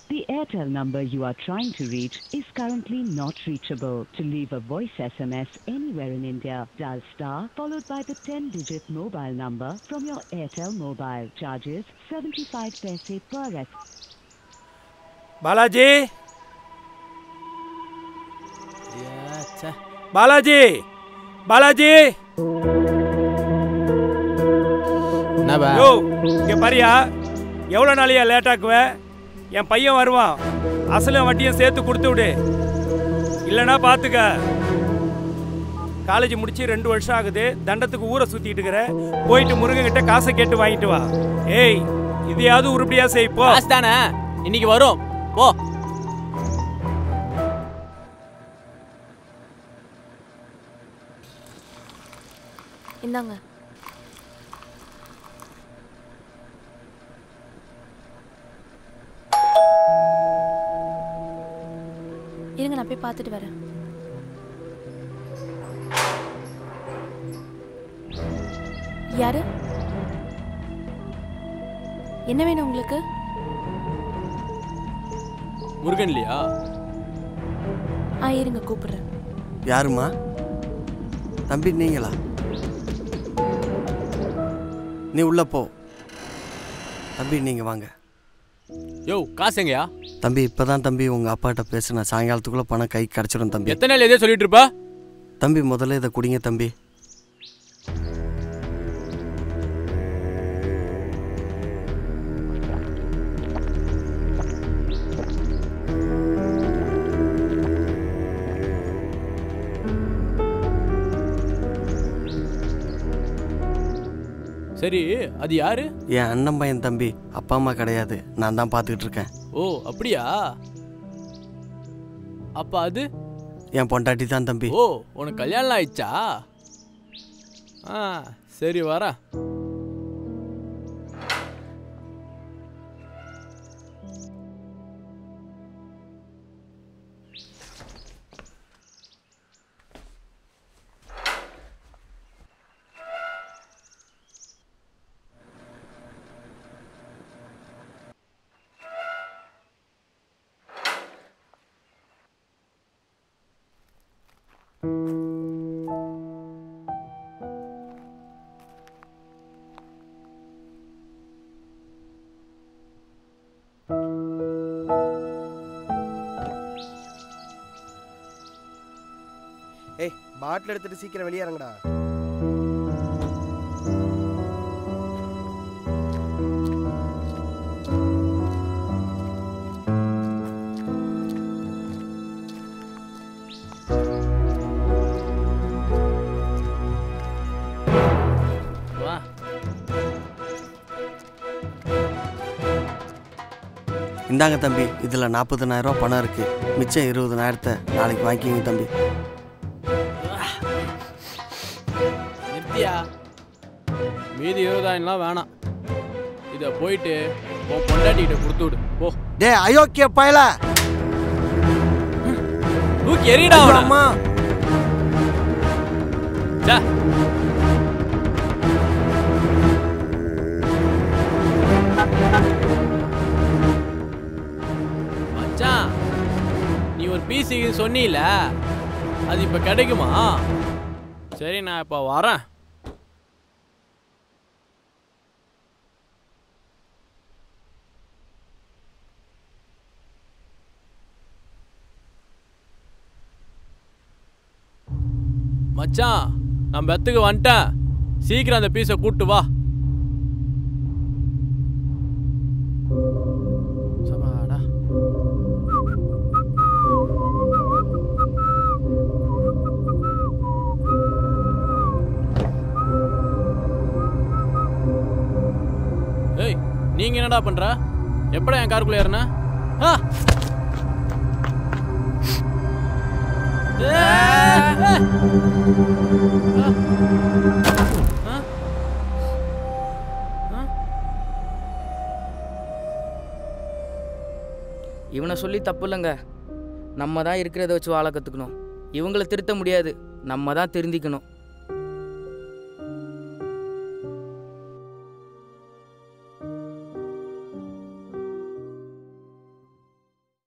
The Airtel number you are trying to reach is currently not reachable. To leave a voice SMS anywhere in India, dial star followed by the 10-digit mobile number from your Airtel mobile. Charges 75 paise per SMS. Balaji Balaji Balaji என்னப்பா யோ இங்க பாரியா எவ்வளோ நாளையா late ஆக்குவ என் பையன் வருவான் அசலும் வட்டியும் சேர்த்து கொடுத்து விடு இல்லைன்னா பார்த்துக்க காலேஜ் முடிச்சு ரெண்டு வருஷம் ஆகுது தண்டத்துக்கு ஊரை சுத்திட்டு இருக்கிற போயிட்டு முருகன் கிட்ட காசை கேட்டு வாங்கிட்டு வா ஏய் இதையாவது உருப்படியா செய் போ காசு தானே இன்னைக்கு வரும் போ இந்தாங்க இருங்க நான் போய் பார்த்துட்டு வரேன் யாரு என்ன வேணும் உங்களுக்கு முருகன் இல்லையா ஆ இருங்க கூப்பிடுறேன் யாருமா தம்பி நீங்களா நீ உள்ள போ தம்பி நீங்க வாங்க யோ காசு எங்கயா தம்பி இப்பதான் தம்பி உங்க அப்பாட்ட பேசுனேன் சாயங்காலத்துக்குள்ள பணம் கை கிடைச்சிடும் தம்பி எத்தனை நாள் எதே சொல்லிட்டு இருப்பா தம்பி முதல்ல இதை குடிங்க தம்பி சரி அது யாரு என் அண்ணன் பையன் தம்பி அப்பா அம்மா கிடையாது நான் தான் பார்த்துக்கிட்டு இருக்கேன் ஓ அப்படியா அப்ப அது என் பொண்டாட்டி தான் தம்பி ஓ உனக்கு கல்யாணம் ஆயிடுச்சா ஆ சரி வரேன் ஏய் பாட்டில் எடுத்துட்டு சீக்கிரம் வெளியே இறங்குடா வா இந்தாங்க தம்பி இதில் நாற்பதனாயிரம் ரூபா பணம் இருக்கு மிச்சம் இருபதனாயிரத்தை நாளைக்கு வாங்கிக்கிங்க தம்பி நிறுத்தியா மீதி இருபதாயிரம்லாம் வேணாம் இதை போயிட்டு உன் பொண்டாட்டிகிட்ட கொடுத்து விடு போ டே அயோக்கிய பயல தூக்கி எறிடா அவனை. அம்மா ச்சே. மச்சான் நீ ஒரு பிசி சொன்னீல அது இப்ப கிடைக்குமா சரி நான் இப்ப வரேன் மச்சான் நான் பெத்துக்கு வந்துட்டேன் சீக்கிரம் அந்த பீஸை கூட்டு வா சபாடா ஏய் நீங்க என்னடா பண்ற எப்படா என் காருக்குள்ள ஏறின ஆ இவனை சொல்லி தப்பு இல்லைங்க நம்ம தான் இருக்கிறத வச்சு வாழ கற்றுக்கணும் இவங்கள திருத்த முடியாது நம்ம தான் திருந்திக்கணும்